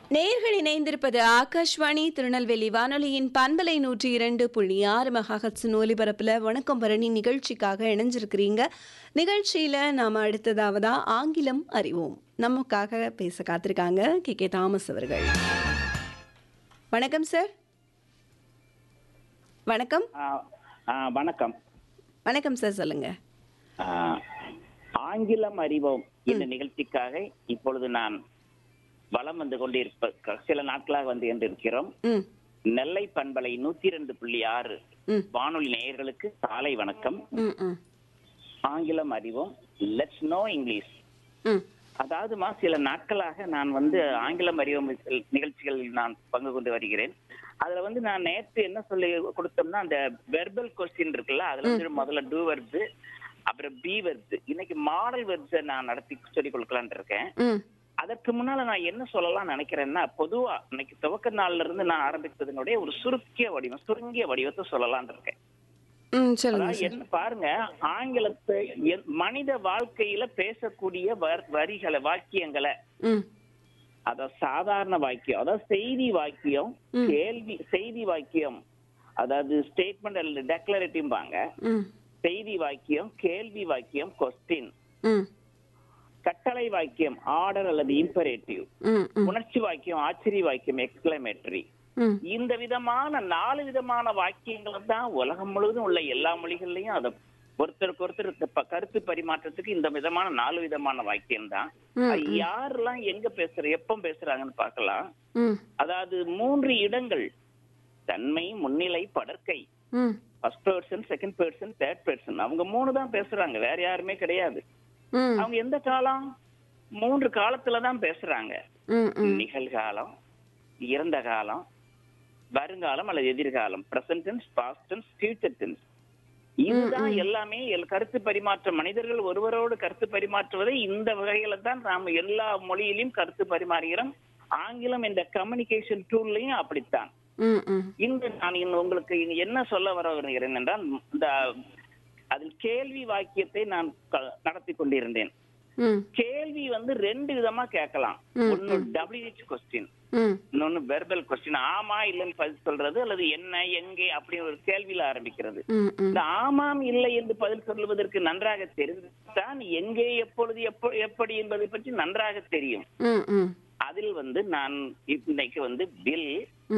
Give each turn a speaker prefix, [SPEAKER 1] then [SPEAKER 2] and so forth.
[SPEAKER 1] நேர்கள் இணைந்திருப்பது ஆகாஷ்வாணி திருநெல்வேலி வானொலியின் பண்பலை நூற்றி இரண்டு புள்ளி ஆறு மெகாஹட்ஸின் ஒலிபரப்பில் வணக்கம் பரணி நிகழ்ச்சிக்காக இணைஞ்சிருக்கிறீங்க நிகழ்ச்சியில் நாம் அடுத்ததாவதா ஆங்கிலம் அறிவோம் நமக்காக பேச காத்திருக்காங்க கே கே தாமஸ் அவர்கள் வணக்கம் சார் வணக்கம்
[SPEAKER 2] ஆ, ஆ, வணக்கம்
[SPEAKER 1] வணக்கம் சார் சொல்லுங்க
[SPEAKER 2] ஆ, ஆங்கிலம் அறிவோம் இந்த நிகழ்ச்சிக்காக இப்பொழுது நான் வலம் வந்து கொண்டிருப்ப க- சில நாட்களாக வந்து கொண்டிருக்கிறோம்
[SPEAKER 1] ம்
[SPEAKER 2] நெல்லை பண்பலை நூத்தி ரெண்டு புள்ளி ஆறு
[SPEAKER 1] ம்
[SPEAKER 2] வானொலி நேயர்களுக்கு காலை வணக்கம்
[SPEAKER 1] ம் ம்
[SPEAKER 2] ஆங்கிலம் அறிவோம் லெட்ஸ் நோ இங்கிலீஷ்
[SPEAKER 1] ம்
[SPEAKER 2] அதாவதுமா சில நாட்களாக நான் வந்து ஆங்கிலம் அறிவோம் நிகழ்ச்சிகளில் நான் பங்கு கொண்டு வருகிறேன் அதுல வந்து நான் நேற்று என்ன சொல்லி கொடுத்தோம்னா அந்த வெர்பல் கொஸ்டின் இருக்குல்ல அதுல வந்து முதல்ல டூ வெர்ப்ஸ் அப்புறம் பி வெர்ப்ஸ் இன்னைக்கு மாடல் வெர்ப்ஸை நான் நடத்தி சொல்லிக் கொடுக்கலான்னு இருக்கேன்
[SPEAKER 1] ம்
[SPEAKER 2] அதற்கு முன்னால நான் என்ன சொல்லலாம் நினைக்கிறேன்னா பொதுவா இன்னைக்கு துவக்க நாள்ல இருந்து நான் ஆரம்பித்ததனுடைய ஒரு சுருக்கிய வடிவம் சுருங்கிய வடிவத்தை சொல்லலாம்னு இருக்கேன்
[SPEAKER 1] ம் சொல்லுங்க
[SPEAKER 2] அதாவது
[SPEAKER 1] சார்
[SPEAKER 2] என்ன பாருங்க ஆங்கிலத்தை என்- மனித வாழ்க்கையில பேசக்கூடிய வர்- வரிகளை வாக்கியங்களை
[SPEAKER 1] ம்
[SPEAKER 2] அதாவது சாதாரண வாக்கியம் அதாவது செய்தி வாக்கியம்
[SPEAKER 1] ம்.
[SPEAKER 2] கேள்வி செய்தி வாக்கியம் அதாவது ஸ்டேட்மெண்ட் அல்லது டெக்ளரேட்டிவ்பாங்க
[SPEAKER 1] ம்
[SPEAKER 2] செய்தி வாக்கியம் கேள்வி வாக்கியம் கொஸ்டின்
[SPEAKER 1] ம்
[SPEAKER 2] கட்டளை வாக்கியம் ஆர்டர் அல்லது இம்பரேட்டிவ்
[SPEAKER 1] ம் ம்
[SPEAKER 2] உணர்ச்சி வாக்கியம் ஆச்சரிய வாக்கியம் எக்ஸ்கிளமேட்டரி
[SPEAKER 1] ம்
[SPEAKER 2] இந்த விதமான நாலு விதமான வாக்கியங்கள் தான் உலகம் முழுவதும் உள்ள எல்லா மொழிகள்லயும் அதை ஒருத்தருக்கு ஒருத்தர் இந்த ப- கருத்து பரிமாற்றத்துக்கு இந்த விதமான நாலு விதமான வாக்கியம் தான்
[SPEAKER 1] ம்,
[SPEAKER 2] அது யாரெல்லாம் எங்க பேசுற எப்ப பேசுறாங்கன்னு பார்க்கலாம்
[SPEAKER 1] ம்
[SPEAKER 2] அதாவது மூன்று இடங்கள் தன்மை முன்னிலை படற்கை
[SPEAKER 1] ம்
[SPEAKER 2] first person second person third person அவங்க மூணு தான் பேசுறாங்க வேற யாருமே கிடையாது
[SPEAKER 1] ம்
[SPEAKER 2] அவங்க எந்த காலம் மூன்று காலத்துல தான் பேசுறாங்க
[SPEAKER 1] ம் ம்
[SPEAKER 2] நிகழ்காலம் இறந்த காலம் வருங்காலம் அல்லது எதிர்காலம் present tense past tense future tense இதுதான் எல்லாமே எல் கருத்து பரிமாற்றம் மனிதர்கள் ஒருவரோடு கருத்து பரிமாற்றுவதை இந்த வகையில தான் நாம் எல்லா மொழியிலும் கருத்து பரிமாறுகிறோம் ஆங்கிலம் என்ற கம்யூனிகேஷன் டூல்லையும் அப்படித்தான்
[SPEAKER 1] ம் ம்
[SPEAKER 2] இந்த நான் இன்னும் உங்களுக்கு இங்க என்ன சொல்ல வர வருகிறேன் என்றால் இந்த அதில் கேள்வி வாக்கியத்தை நான் க- நடத்தி கொண்டிருந்தேன்
[SPEAKER 1] ம்
[SPEAKER 2] கேள்வி வந்து ரெண்டு விதமா கேட்கலாம்
[SPEAKER 1] ம்,
[SPEAKER 2] ஒன்னு டபிள்யூஹெச் கொஸ்டின்
[SPEAKER 1] ம்
[SPEAKER 2] இன்னொன்னு வெர்பல் கொஸ்டின் ஆமா இல்லைன்னு பதில் சொல்றது அல்லது என்ன எங்கே அப்படி ஒரு கேள்வியில ஆரம்பிக்கிறது
[SPEAKER 1] ம் ம்
[SPEAKER 2] இந்த ஆமாம் இல்லை என்று பதில் சொல்லுவதற்கு நன்றாக தெரிந்துதான் எங்கே எப்பொழுது எப்ப எப்படி என்பதை பற்றி நன்றாக தெரியும்
[SPEAKER 1] ம் ம்
[SPEAKER 2] அதில் வந்து நான் இன்னைக்கு வந்து வில்